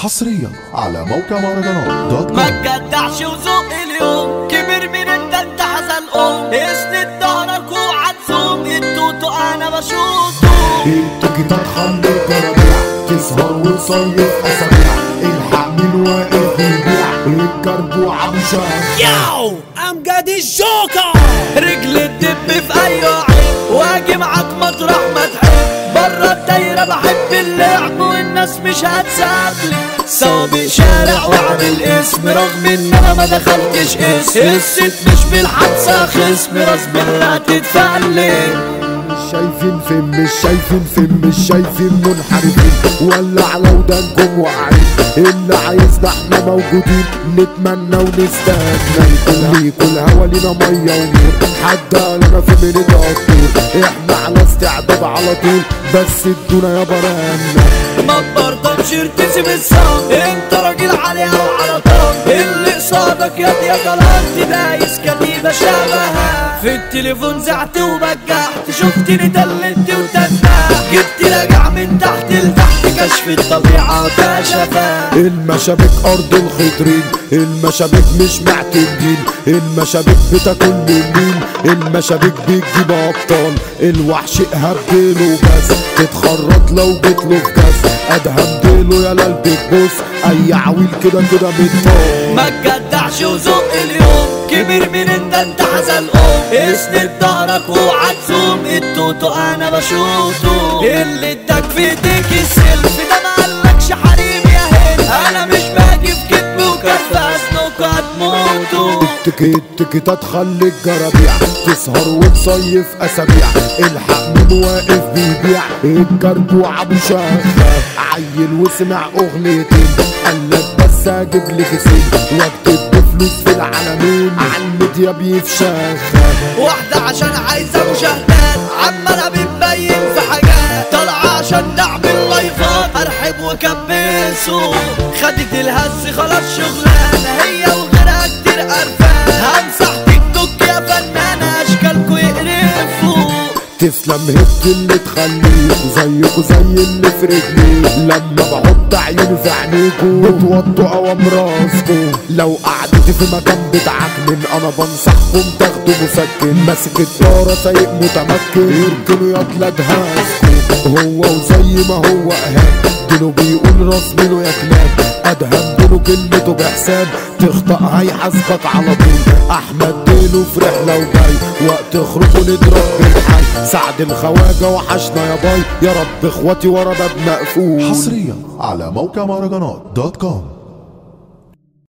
حصريا على موقع مهرجانات دوت ما كوم تجدعش وذوق اليوم كبر من انت انت حزلقوم اسند ظهرك وعزوم التوتو انا بشوطه التيكيتات خلي الجرابيع تسهر وتصيف اسابيع الحق من واقف بيبيع الجربوع ابو شهر ياو امجد الجوكر رجل الدب في اي عين واجي معاك مطرح ما تحب بره الدايره بحب اللعب والناس مش هتسابلي سابق شارع واعمل اسم رغم ان انا ما دخلتش اسم الست مش بالحادثه خصم راس بالله تتفلت مش شايفين فين مش شايفين فين مش شايفين منحرفين ولع لو دانكم واقعين اللي عايزنا احنا موجودين نتمنى ونستنى يكون ليكوا الهوا لينا ميه ونور حد قال انا في من الدكتور احنا على استعداد على طول بس ادونا يا برانا ما برضكش ارتسم الصوت انت راجل عليها وعلى طول اللي قصادك يا يا جلالتي دايس كتيبة شبهها في التليفون زعت وبجحت شفتني دلنت وتنحت جبت راجع من تحت لتحت كشف الطبيعة كشفها المشابك ارض الخضرين المشابك مش معتمدين المشابك بتاكل من مين المشابك بتجيب ابطال الوحش اهبله بس تتخرط لو جيت له في كاس ادهم ديله يا البيت بص اي عويل كده كده متطال ما تجدعش وذوق اليوم كبر من انت انت حزلقوم اسند ظهرك وعزوم التوتو انا بشوطه اللي اداك في ايديك السلف ده ما قالكش حريم يا هند انا مش باجي في كتب وكف اسنوك هتموتوا تكيت تكيتات خلي الجرابيع تسهر وتصيف اسابيع الحق من واقف بيبيع الجربوع ابو شهر عيل وسمع اغنيتين قالك بس اجيب لي كيسين واكتب بفلوس في العالمين عالميديا بيفشخ واحدة عشان عايزة مشاهدات عمالة بتبين في حاجات طالعة عشان نعمل لايفات ارحب وكبسوا خدت الهز خلاص شغلانة هي وغيرها كتير قرفان همسح تيك توك يا فنانة اشكالكوا يقرفوا تسلم هبت اللي تخليكوا زيكوا زي اللي في رجليكوا لما بحط عيوني في عينيكوا بتوطوا اوام راسكوا لو قعدت في مكان بتعكنن انا بنصحكم تاخدوا مسكن ماسك الدارة سايق متمكن يركنوا يطلع دهاسكوا هو وزي ما هو اهاب دينه بيقول راس منه يا كلاب ادهم دينه كلمته بحساب تخطأ هيحاسبك على طول احمد دينه في رحله وجاي وقت خروجه نضرب بالحي سعد الخواجه وحشنا يا باي يا رب اخواتي ورا باب مقفول حصريا على موقع مهرجانات دوت كوم